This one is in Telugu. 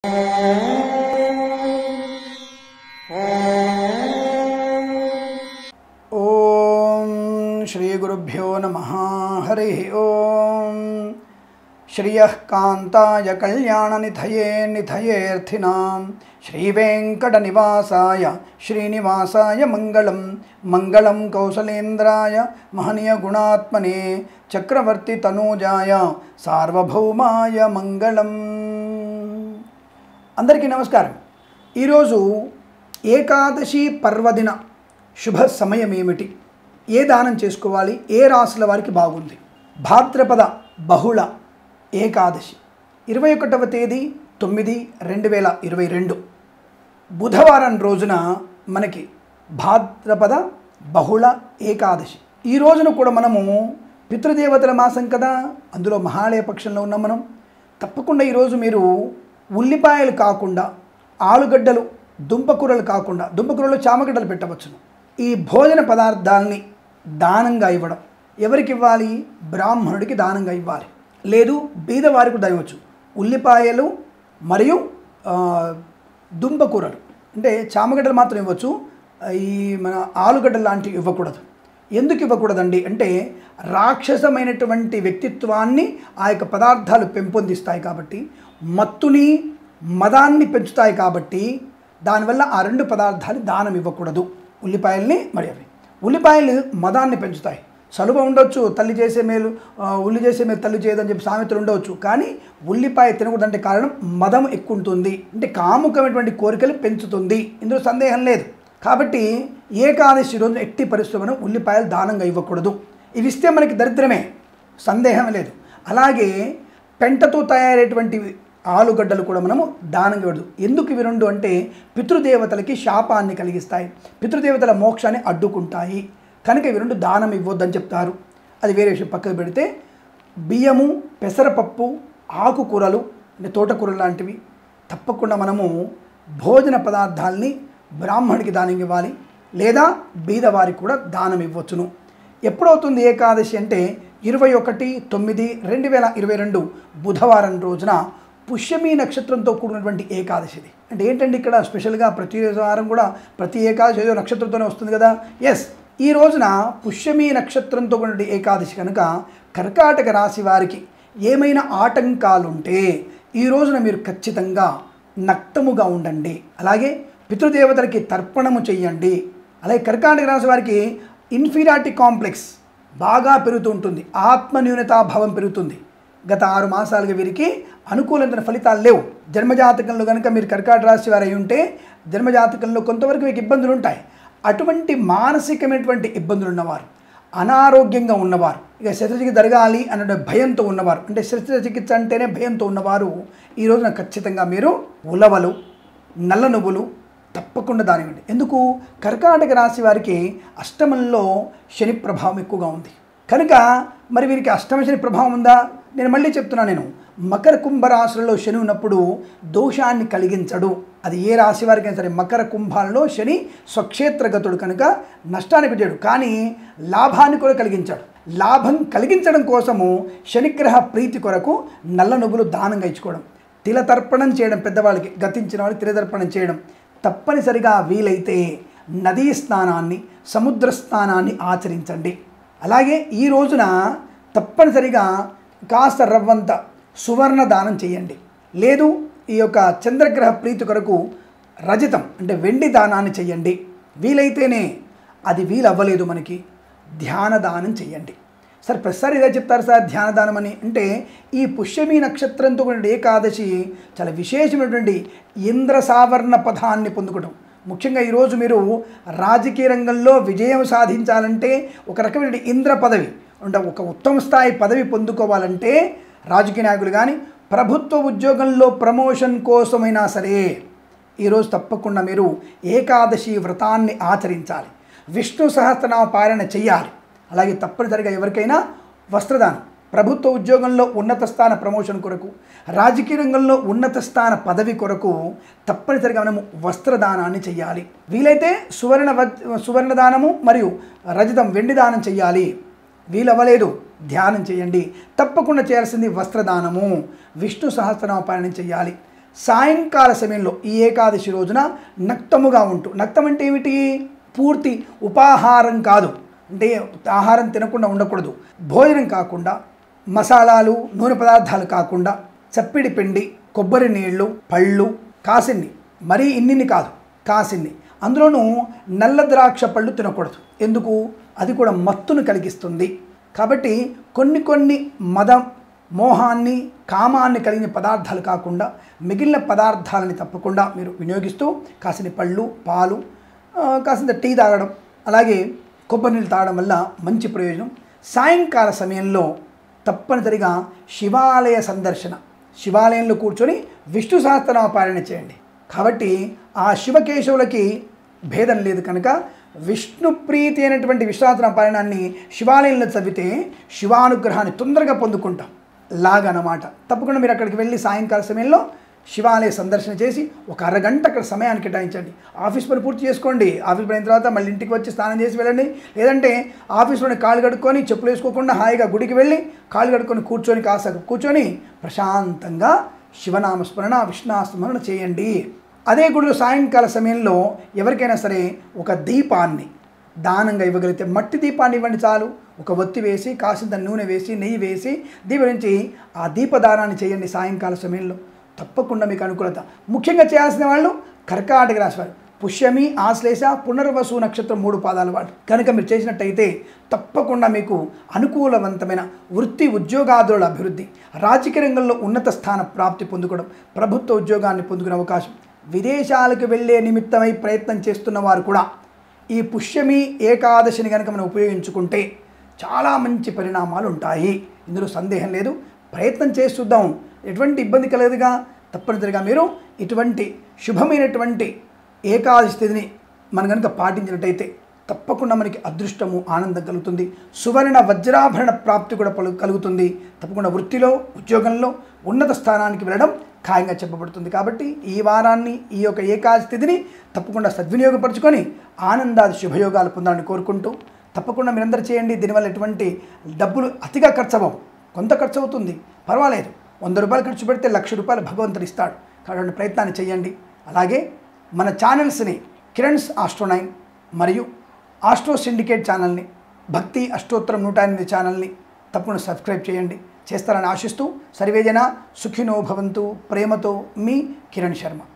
ఓం శ్రీ గురుభ్యో నమ హరి ఓం శ్రియ కాంతాయ కళ్యాణనిధయే నిధయేర్థినాం శ్రీవేంకట నివాసాయ శ్రీనివాసాయ మంగళం మంగళం కౌసలేంద్రాయ మహనీయ గుణాత్మనే చక్రవర్తి తనూజాయ సార్వభౌమాయ మంగళం అందరికీ నమస్కారం ఈరోజు ఏకాదశి పర్వదిన శుభ సమయం ఏమిటి ఏ దానం చేసుకోవాలి ఏ రాసుల వారికి బాగుంది భాద్రపద బహుళ ఏకాదశి ఇరవై ఒకటవ తేదీ తొమ్మిది రెండు వేల ఇరవై రెండు బుధవారం రోజున మనకి భాద్రపద బహుళ ఏకాదశి ఈ రోజున కూడా మనము పితృదేవతల మాసం కదా అందులో మహాళయ పక్షంలో ఉన్నాం మనం తప్పకుండా ఈరోజు మీరు ఉల్లిపాయలు కాకుండా ఆలుగడ్డలు దుంపకూరలు కాకుండా దుంపకూరలు చామగడ్డలు పెట్టవచ్చును ఈ భోజన పదార్థాలని దానంగా ఇవ్వడం ఎవరికి ఇవ్వాలి బ్రాహ్మణుడికి దానంగా ఇవ్వాలి లేదు బీదవారికి దయవచ్చు ఉల్లిపాయలు మరియు ఆ, దుంపకూరలు అంటే చామగడ్డలు మాత్రం ఇవ్వచ్చు ఈ మన ఆలుగడ్డలు లాంటివి ఇవ్వకూడదు ఎందుకు ఇవ్వకూడదండి అంటే రాక్షసమైనటువంటి వ్యక్తిత్వాన్ని ఆ యొక్క పదార్థాలు పెంపొందిస్తాయి కాబట్టి మత్తుని మదాన్ని పెంచుతాయి కాబట్టి దానివల్ల ఆ రెండు పదార్థాలు దానం ఇవ్వకూడదు ఉల్లిపాయల్ని మరి అవి ఉల్లిపాయలు మదాన్ని పెంచుతాయి సలువ ఉండొచ్చు తల్లి చేసే మేలు ఆ, ఉల్లి చేసే మేలు తల్లి చేయదని చెప్పి సామెతలు ఉండవచ్చు కానీ ఉల్లిపాయ తినకూడదంటే కారణం మదం ఎక్కువ ఉంటుంది అంటే కాముకమైనటువంటి కోరికలు పెంచుతుంది ఇందులో సందేహం లేదు కాబట్టి ఏకాదశి రోజున ఎట్టి పరిస్థితులను ఉల్లిపాయలు దానంగా ఇవ్వకూడదు ఇవి ఇస్తే మనకి దరిద్రమే సందేహం లేదు అలాగే పెంటతో తయారైనటువంటి ఆలుగడ్డలు కూడా మనము దానంగా ఇవ్వదు ఎందుకు ఇవి రెండు అంటే పితృదేవతలకి శాపాన్ని కలిగిస్తాయి పితృదేవతల మోక్షాన్ని అడ్డుకుంటాయి కనుక ఇవి రెండు దానం ఇవ్వద్దని చెప్తారు అది వేరే విషయం పక్కకు పెడితే బియ్యము పెసరపప్పు ఆకుకూరలు అంటే తోటకూరలు లాంటివి తప్పకుండా మనము భోజన పదార్థాలని బ్రాహ్మణికి దానం ఇవ్వాలి లేదా బీదవారికి కూడా దానం ఇవ్వచ్చును ఎప్పుడవుతుంది ఏకాదశి అంటే ఇరవై ఒకటి తొమ్మిది రెండు వేల ఇరవై రెండు బుధవారం రోజున పుష్యమి నక్షత్రంతో కూడినటువంటి ఏకాదశిది అంటే ఏంటండి ఇక్కడ స్పెషల్గా ప్రతి వారం కూడా ప్రతి ఏకాదశి ఏదో నక్షత్రంతోనే వస్తుంది కదా ఎస్ ఈ రోజున పుష్యమి నక్షత్రంతో కూడినటువంటి ఏకాదశి కనుక కర్కాటక రాశి వారికి ఏమైనా ఆటంకాలుంటే ఈ రోజున మీరు ఖచ్చితంగా నక్తముగా ఉండండి అలాగే పితృదేవతలకి తర్పణము చెయ్యండి అలాగే కర్కాటక రాశి వారికి ఇన్ఫీరియారిటీ కాంప్లెక్స్ బాగా పెరుగుతూ ఉంటుంది ఆత్మన్యూనతాభావం పెరుగుతుంది గత ఆరు మాసాలుగా వీరికి అనుకూలమైన ఫలితాలు లేవు జన్మజాతకంలో కనుక మీరు కర్కాటక రాశి వారు అయి ఉంటే జన్మజాతకంలో కొంతవరకు మీకు ఇబ్బందులు ఉంటాయి అటువంటి మానసికమైనటువంటి ఇబ్బందులు ఉన్నవారు అనారోగ్యంగా ఉన్నవారు ఇక శస్త్రచికిత్స జరగాలి అన్న భయంతో ఉన్నవారు అంటే శస్త్రచికిత్స అంటేనే భయంతో ఉన్నవారు ఈ రోజున ఖచ్చితంగా మీరు ఉలవలు నల్ల నువ్వులు తప్పకుండా దానివ్వండి ఎందుకు కర్కాటక రాశి వారికి అష్టమంలో శని ప్రభావం ఎక్కువగా ఉంది కనుక మరి వీరికి అష్టమ శని ప్రభావం ఉందా నేను మళ్ళీ చెప్తున్నాను నేను మకర కుంభ రాశులలో శని ఉన్నప్పుడు దోషాన్ని కలిగించడు అది ఏ రాశి వారికైనా సరే మకర కుంభాలలో శని స్వక్షేత్రగతుడు కనుక నష్టాన్ని పెట్టాడు కానీ లాభాన్ని కూడా కలిగించాడు లాభం కలిగించడం కోసము శనిగ్రహ ప్రీతి కొరకు నల్ల నువ్వులు దానంగా ఇచ్చుకోవడం తిలతర్పణం చేయడం పెద్దవాళ్ళకి గతించిన వాళ్ళకి తిలతర్పణం చేయడం తప్పనిసరిగా వీలైతే నదీ స్నానాన్ని సముద్ర స్నానాన్ని ఆచరించండి అలాగే ఈ రోజున తప్పనిసరిగా కాస్త రవ్వంత సువర్ణ దానం చేయండి లేదు ఈ యొక్క చంద్రగ్రహ ప్రీతి కొరకు రజతం అంటే వెండి దానాన్ని చేయండి వీలైతేనే అది వీలవ్వలేదు మనకి ధ్యాన దానం చేయండి సార్ ప్రతిసారి ఇదే చెప్తారు సార్ ధ్యానదానం అని అంటే ఈ పుష్యమి నక్షత్రంతో కూడిన ఏకాదశి చాలా విశేషమైనటువంటి ఇంద్ర సావర్ణ పదాన్ని పొందుకోవడం ముఖ్యంగా ఈరోజు మీరు రాజకీయ రంగంలో విజయం సాధించాలంటే ఒక రకమైన ఇంద్ర పదవి అంటే ఒక ఉత్తమ స్థాయి పదవి పొందుకోవాలంటే రాజకీయ నాయకులు కానీ ప్రభుత్వ ఉద్యోగంలో ప్రమోషన్ కోసమైనా సరే ఈరోజు తప్పకుండా మీరు ఏకాదశి వ్రతాన్ని ఆచరించాలి విష్ణు సహస్రనామ పాలన చెయ్యాలి అలాగే తప్పనిసరిగా ఎవరికైనా వస్త్రదానం ప్రభుత్వ ఉద్యోగంలో ఉన్నత స్థాన ప్రమోషన్ కొరకు రాజకీయ రంగంలో ఉన్నత స్థాన పదవి కొరకు తప్పనిసరిగా మనము వస్త్రదానాన్ని చేయాలి వీలైతే సువర్ణ వజ్- సువర్ణ దానము మరియు రజతం వెండి దానం చేయాలి వీలవ్వలేదు ధ్యానం చేయండి తప్పకుండా చేయాల్సింది వస్త్రదానము విష్ణు సహస్రనామ పాలన చేయాలి సాయంకాల సమయంలో ఈ ఏకాదశి రోజున నక్తముగా ఉంటూ నక్తం అంటే ఏమిటి పూర్తి ఉపాహారం కాదు అంటే ఆహారం తినకుండా ఉండకూడదు భోజనం కాకుండా మసాలాలు నూనె పదార్థాలు కాకుండా చప్పిడి పిండి కొబ్బరి నీళ్లు పళ్ళు కాసిన్ని మరీ ఇన్నిన్ని కాదు కాసిన్ని అందులోనూ నల్ల ద్రాక్ష పళ్ళు తినకూడదు ఎందుకు అది కూడా మత్తును కలిగిస్తుంది కాబట్టి కొన్ని కొన్ని మదం మోహాన్ని కామాన్ని కలిగిన పదార్థాలు కాకుండా మిగిలిన పదార్థాలని తప్పకుండా మీరు వినియోగిస్తూ కాసిన పళ్ళు పాలు ఆ, కాసింత టీ తాగడం అలాగే కొబ్బరి నీళ్ళు తాగడం వల్ల మంచి ప్రయోజనం సాయంకాల సమయంలో తప్పనిసరిగా శివాలయ సందర్శన శివాలయంలో కూర్చొని విష్ణు సహస్రనామ పారాయణ చేయండి కాబట్టి ఆ శివకేశవులకి భేదం లేదు కనుక విష్ణు ప్రీతి అయినటువంటి విశ్వాసన పారాయణాన్ని శివాలయంలో చదివితే శివానుగ్రహాన్ని తొందరగా పొందుకుంటాం లాగనమాట తప్పకుండా మీరు అక్కడికి వెళ్ళి సాయంకాల సమయంలో శివాలయ సందర్శన చేసి ఒక అరగంట అక్కడ సమయాన్ని కేటాయించండి ఆఫీస్ పని పూర్తి చేసుకోండి ఆఫీస్ పని అయిన తర్వాత మళ్ళీ ఇంటికి వచ్చి స్నానం చేసి వెళ్ళండి లేదంటే ఆఫీస్లోనే కాళ్ళు కడుక్కొని చెప్పులు వేసుకోకుండా హాయిగా గుడికి వెళ్ళి కాళ్ళు కడుక్కొని కూర్చొని కాసేపు కూర్చొని ప్రశాంతంగా శివనామస్మరణ విష్ణాస్మరణ చేయండి అదే గుడిలో సాయంకాల సమయంలో ఎవరికైనా సరే ఒక దీపాన్ని దానంగా ఇవ్వగలిగితే మట్టి దీపాన్ని ఇవ్వండి చాలు ఒక ఒత్తి వేసి కాసింత నూనె వేసి నెయ్యి వేసి దీపం నుంచి ఆ దీపదానాన్ని చేయండి సాయంకాల సమయంలో తప్పకుండా మీకు అనుకూలత ముఖ్యంగా చేయాల్సిన వాళ్ళు కర్కాటక రాశి వారు పుష్యమి ఆశ్లేష పునర్వసు నక్షత్రం మూడు పాదాల వాడు కనుక మీరు చేసినట్టయితే తప్పకుండా మీకు అనుకూలవంతమైన వృత్తి ఉద్యోగాదుల అభివృద్ధి రాజకీయ రంగంలో ఉన్నత స్థాన ప్రాప్తి పొందుకోవడం ప్రభుత్వ ఉద్యోగాన్ని పొందుకునే అవకాశం విదేశాలకు వెళ్ళే నిమిత్తమై ప్రయత్నం చేస్తున్న వారు కూడా ఈ పుష్యమి ఏకాదశిని కనుక మనం ఉపయోగించుకుంటే చాలా మంచి పరిణామాలు ఉంటాయి ఇందులో సందేహం లేదు ప్రయత్నం చేసి చూద్దాం ఎటువంటి ఇబ్బంది కలగదుగా తప్పనిసరిగా మీరు ఇటువంటి శుభమైనటువంటి ఏకాదశి తిథిని మనం కనుక పాటించినట్టయితే తప్పకుండా మనకి అదృష్టము ఆనందం కలుగుతుంది సువర్ణ వజ్రాభరణ ప్రాప్తి కూడా పలు కలుగుతుంది తప్పకుండా వృత్తిలో ఉద్యోగంలో ఉన్నత స్థానానికి వెళ్ళడం ఖాయంగా చెప్పబడుతుంది కాబట్టి ఈ వారాన్ని ఈ యొక్క ఏకాదశి తిథిని తప్పకుండా సద్వినియోగపరచుకొని ఆనందాది శుభయోగాలు పొందాలని కోరుకుంటూ తప్పకుండా మీరందరూ చేయండి దీనివల్ల ఎటువంటి డబ్బులు అతిగా ఖర్చు అవ్వవు కొంత ఖర్చు అవుతుంది పర్వాలేదు వంద రూపాయలు ఖర్చు పెడితే లక్ష రూపాయలు భగవంతుడు ఇస్తాడు కాబట్టి ప్రయత్నాన్ని చేయండి అలాగే మన ఛానల్స్ని కిరణ్స్ ఆస్ట్రో నైన్ మరియు ఆస్ట్రో సిండికేట్ ఛానల్ని భక్తి అష్టోత్తరం నూట ఎనిమిది ఛానల్ని తప్పకుండా సబ్స్క్రైబ్ చేయండి చేస్తారని ఆశిస్తూ సర్వేజన సుఖినో భవంతు ప్రేమతో మీ కిరణ్ శర్మ